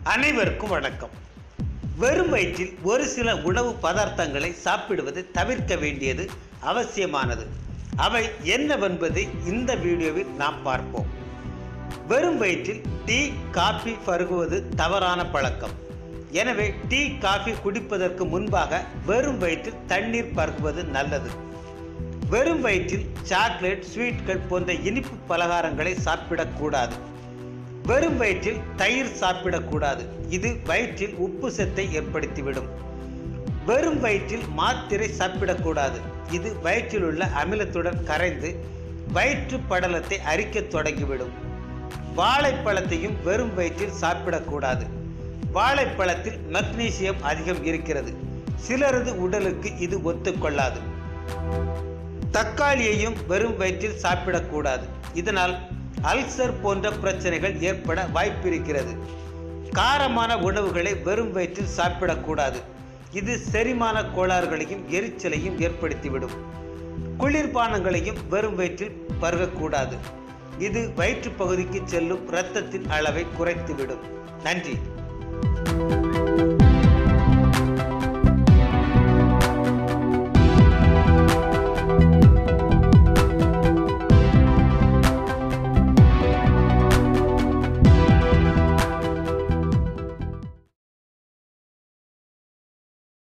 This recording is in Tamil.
அனைவருக்கும் வணக்கம் வெறும் வயிற்றில் ஒரு சில உணவு பதார்த்தங்களை சாப்பிடுவது தவிர்க்க வேண்டியது அவசியமானது அவை என்னவென்பதை இந்த வீடியோவில் நாம் பார்ப்போம் வெறும் வயிற்றில் டீ காபி பருகுவது தவறான பழக்கம் எனவே டீ காபி குடிப்பதற்கு முன்பாக வெறும் வயிற்றில் தண்ணீர் பருகுவது நல்லது வெறும் வயிற்றில் சாக்லேட் ஸ்வீட்கள் போன்ற இனிப்பு பலகாரங்களை சாப்பிடக்கூடாது வெறும் வயிற்றில் தயிர் சாப்பிடக்கூடாது இது வயிற்றில் உப்பு சத்தை ஏற்படுத்திவிடும் வெறும் வயிற்றில் மாத்திரை சாப்பிடக்கூடாது இது வயிற்றில் உள்ள அமிலத்துடன் கரைந்து வயிற்று படலத்தை அரிக்கத் தொடங்கிவிடும் வாழைப்பழத்தையும் வெறும் வயிற்றில் சாப்பிடக்கூடாது வாழைப்பழத்தில் மெக்னீசியம் அதிகம் இருக்கிறது சிலரது உடலுக்கு இது ஒத்துக்கொள்ளாது தக்காளியையும் வெறும் வயிற்றில் சாப்பிடக்கூடாது இதனால் அல்சர் போன்ற பிரச்சனைகள் ஏற்பட வாய்ப்பிருக்கிறது காரமான உணவுகளை வெறும் வயிற்றில் சாப்பிடக்கூடாது இது செரிமான கோளாறுகளையும் எரிச்சலையும் ஏற்படுத்திவிடும் குளிர்பானங்களையும் வெறும் வயிற்றில் பருகக்கூடாது இது வயிற்று பகுதிக்கு செல்லும் இரத்தத்தின் அளவை குறைத்துவிடும் நன்றி